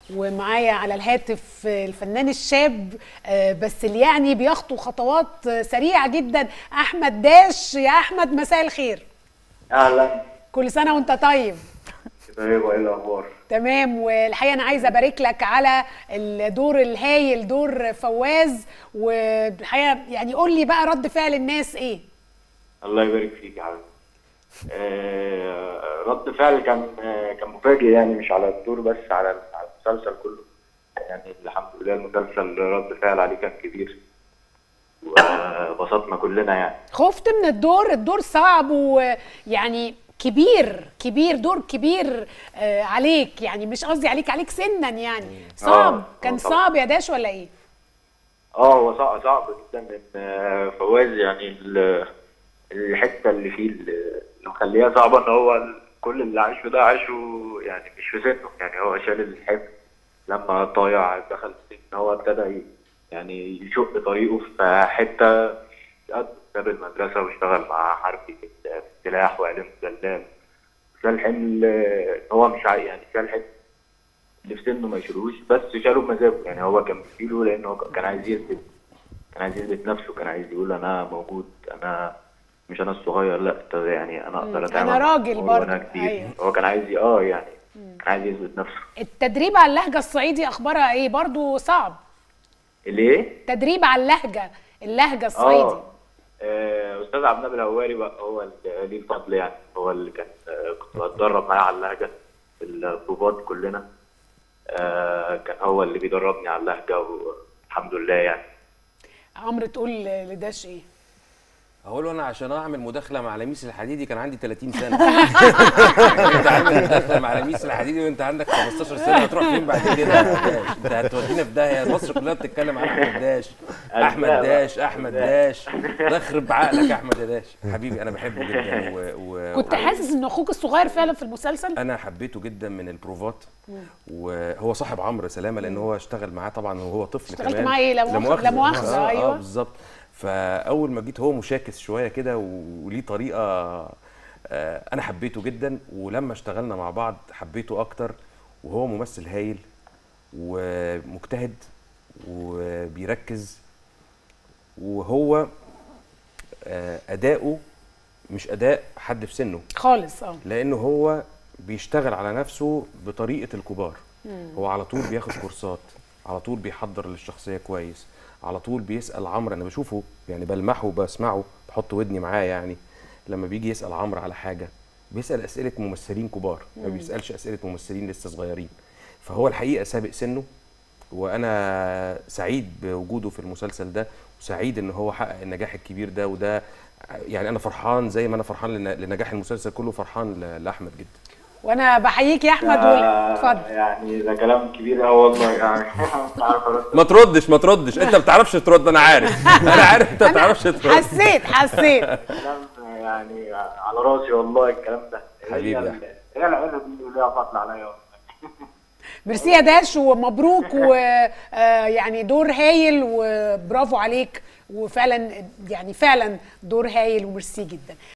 ومعايا على الهاتف الفنان الشاب آه، بس اللي يعني بيخطو خطوات آه، سريعه جدا احمد داش يا احمد مساء الخير اهلا كل سنه وانت طيب طيب وايه الاخبار تمام والحقيقه انا عايزه ابارك لك على الدور الهايل دور فواز والحقيقه يعني قول لي بقى رد فعل الناس ايه الله يبارك فيك يا حبيبي آه، رد فعل كان آه، كان مفاجئ يعني مش على الدور بس على على المسلسل كله يعني الحمد لله المسلسل رد فعل عليه كان كبير وبسطنا كلنا يعني خفت من الدور الدور صعب ويعني كبير كبير دور كبير آه عليك يعني مش قصدي عليك عليك سنا يعني صعب آه، كان آه طبعا. صعب يا داش ولا ايه اه هو صعب صعب جدا ان آه، فواز يعني ال- الحته اللي فيه اللي مخليها صعبه ان هو ال- كل اللي عايشه ده عاشه يعني مش في سنه يعني هو شال الحفظ لما طايع دخل السجن هو ابتدى ي- يعني يشق طريقه في حته قد ساب المدرسه واشتغل مع حربي في السلاح وعلم دلال شال حمل آه، هو مش عاي يعني شال حمل اللي في سنه ما يشيلوش بس شاله بمزاجه يعني هو كان بيشيله لانه كان عايز يثبت كان عايز يثبت نفسه كان عايز يقول انا موجود انا مش انا الصغير لا ده يعني انا اقدر مم. اتعامل أنا مع راجل الأمور برضه. وانا كبير أيوه. هو كان عايز ي- اه يعني كان عايز يثبت نفسه التدريب على اللهجه الصعيدي اخبارها ايه برضو صعب ليه؟ تدريب على اللهجه اللهجه الصعيدي اه آه، استاذ عبد النبي الهواري بقى هو اللي ليه الفضل يعني هو اللي كان آه، كنت بتدرب معاه على اللهجه في البروفات كلنا آه، كان هو اللي بيدربني على اللهجه والحمد لله يعني عمرو تقول لداش ايه اقول له انا عشان اعمل مداخله مع لميس الحديدي كان عندي 30 سنه انت عامل مداخله مع لميس الحديدي وانت عندك 15 سنه هتروح فين بعد كده يا داش انت هتودينا في داهيه مصر كلها بتتكلم عن احمد داش احمد داش احمد داش ده يخرب عقلك يا احمد يا داش حبيبي انا بحبه جدا و... و... كنت حاسس ان اخوك الصغير فعلا في المسلسل انا حبيته جدا من البروفات وهو صاحب عمرو سلامه لان هو اشتغل معاه طبعا وهو طفل اشتغلت كمان معاه إيه؟ لا مؤاخذة- لا مؤاخذة، آه أيوة. اه بالظبط فاول ما جيت هو مشاكس شويه كده و- وليه طريقه آه انا حبيته جدا ولما اشتغلنا مع بعض حبيته اكتر وهو ممثل هايل ومجتهد وبيركز وهو آه اداؤه مش اداء حد في سنه خالص اه لانه هو بيشتغل على نفسه بطريقه الكبار هو على طول بياخد كورسات على طول بيحضر للشخصيه كويس على طول بيسال عمرو انا بشوفه يعني بلمحه وبسمعه بحط ودني معاه يعني لما بيجي يسال عمرو على حاجه بيسال اسئله ممثلين كبار ما بيسالش اسئله ممثلين لسه صغيرين فهو الحقيقه سابق سنه وانا سعيد بوجوده في المسلسل ده وسعيد ان هو حقق النجاح الكبير ده وده يعني انا فرحان زي ما انا فرحان لن- لنجاح المسلسل كله فرحان ل- لاحمد جدا وانا بحييك يا احمد وال- آه، اتفضل يعني ده كلام كبير قوي والله يعني مش عارف ارد ما تردش ما تردش انت ما بتعرفش ترد انا عارف انا عارف انت ما بتعرفش ترد حسيت حسيت كلام يعني على راسي والله الكلام ده حبيبي يا هي أحمد. ال- هي العيله دي ليها فضل عليا والله. ميرسي يا داش ومبروك ويعني دور هايل وبرافو عليك وفعلا يعني فعلا دور هايل وميرسي جدا